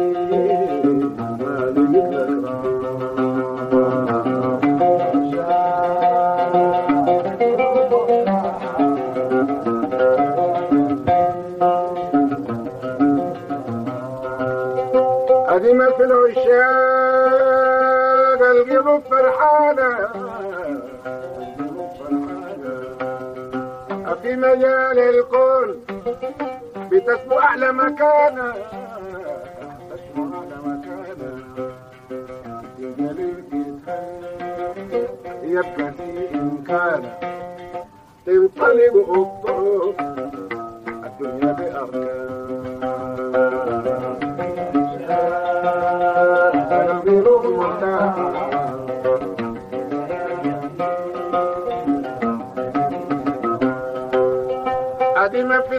ما لي مثلك قديمة في العشاق القلوب فرحانة القلوب فرحانة في مجال الكون بتسمو أعلى مكانة تسمو أعلى مكانة في جليل يبقى في إمكانه تنطلق الطرق الدنيا قديمة في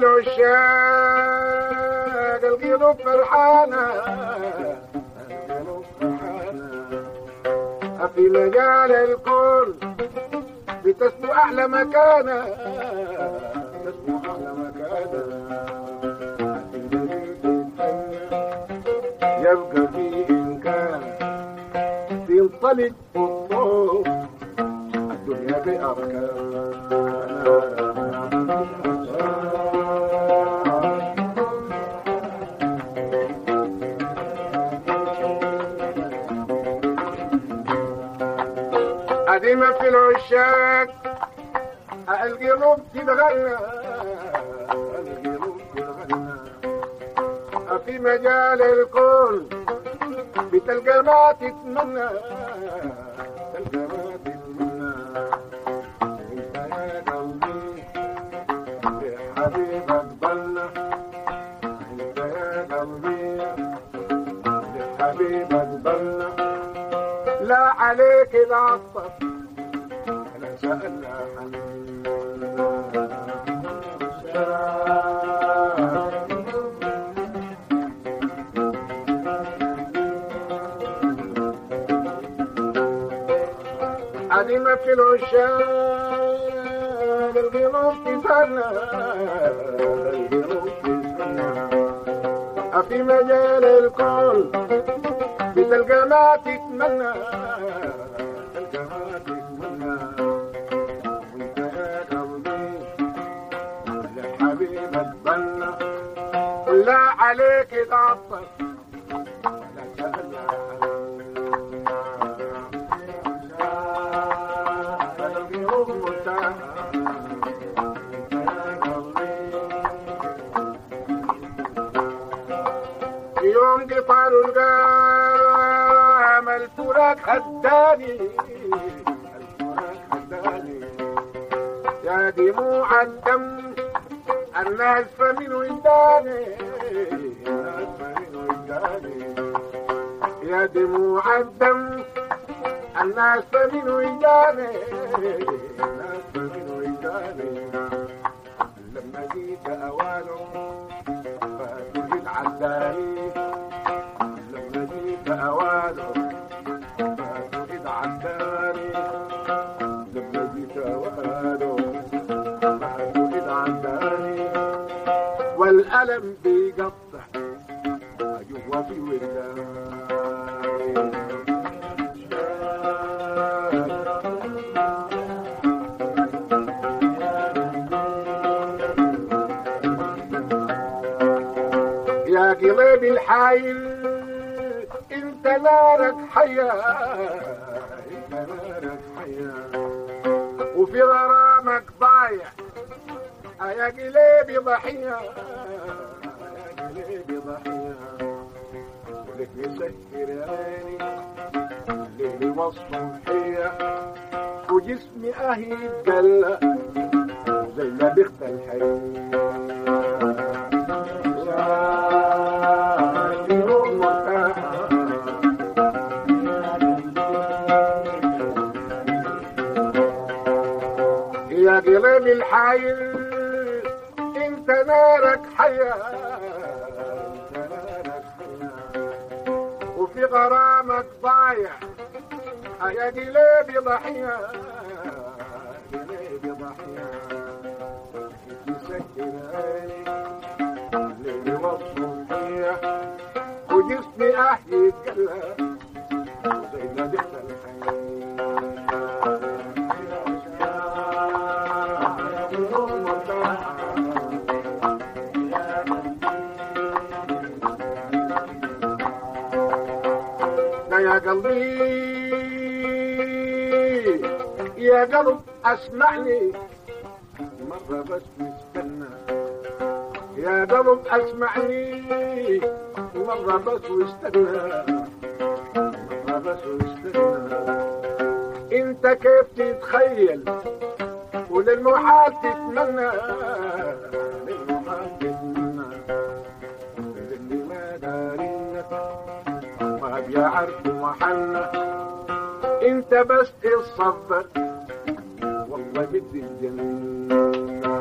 العشاق القلوب فرحانة القلوب فرحانة في مجال الكون بتسمو أعلى مكانة تسمو أعلى مكانة يبقى في إمكان تنطلق الطوق الدنيا بأركان قديمة في العشاق القلوب تتغنى القلوب تتغنى في مجال الكون بتلقى ما تتمنى تلقى ما تتمنى انت يا قلبي يا حبيبك ضلنا انت يا قلبي يا حبيبك ضلنا لا عليك العطف انا سألنا قديمة في العشاق القلوب تسنى القلوب تسنى في مجال الكون بتلقى ما تتمنى تلقى ما تتمنى وانت يا قلبي يا حبيبك بنا لا عليك تعطل ولا سهل يوم قطار القام الفراق خداني الفراق خداني يا دموع الدم الناس فمن وجداني الناس فمن وجداني يا دموع الدم الناس فمن وجداني الناس فمن وجداني لما جيت اوانه فاتجد عداني لما جيت اوانه فاتجد عداني لما جيت اوانه فاتجد عداني والالم بيقطع جوا في وداني يا قلب الحايل انت نارك حياة انت نارك حياة وفي غرامك ضايع يا قلبي ضحية يا قلبي ضحية ولك مسكر عيني ليلي والصبحية وجسمي اهي يتقلق زي ما بيخت الحي يا قلب الحي انت نارك حياة انت نارك حياة وفي غرامك ضايع يا قلبي ضحية قلبي ضحية مسكر عيني الليل والصبحية وجسمي احيي يتقلب زي ما بيحصل يا قلبي يا قلب اسمعني مرة بس نستنى يا قلب اسمعني مرة بس واستنى مرة بس واستنى انت كيف تتخيل وللمحال تتمنى للمحال تتمنى اللي ما دارينا ما بيعرف محلنا انت بس تصبر والله بدي الجنة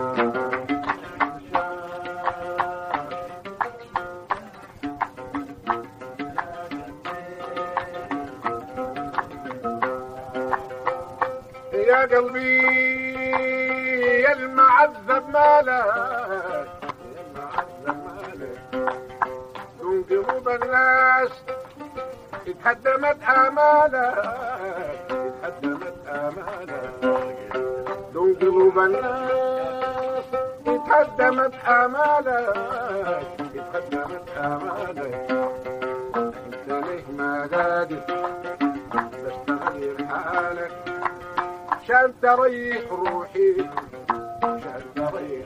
يا قلبي يا المعذب مالك يا المعذب مالك دون قلوب الناس اتهدمت آمالك اتهدمت آمالك دون قلوب الناس اتهدمت آمالك اتهدمت آمالك انت ليه ما قادر بس تغير حالك عشان تريح روحي عشان تريح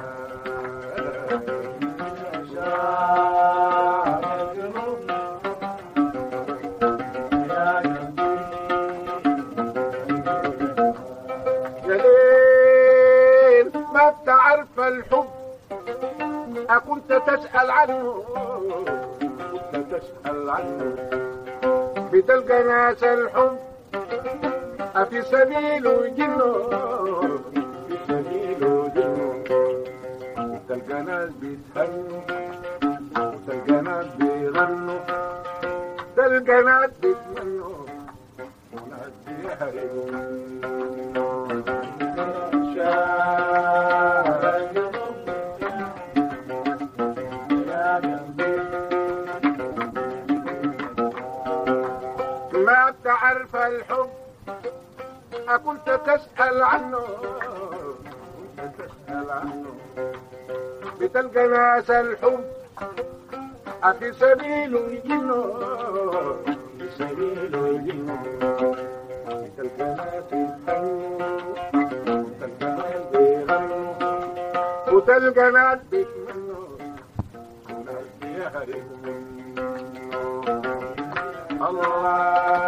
يا ليل ما بتعرف الحب أكنت تسأل عنه كنت تسأل عنه بتلقى ناس الحب أفي سبيله جنو في سبيله جنو تلقى ناس بيتهنوا وتلقى ناس بيغنوا تلقى ناس بيتمنوا وناس بيهربوا ما بتعرف الحب أكنت تسأل عنه كنت تسأل عنه بتلقى ناس الحب أفي سبيله يجنه في سبيله يجنه بتلقى ناس يتهنوا وتلقى ناس بيغنوا وتلقى ناس بيتمنوا وناس بيهربوا الله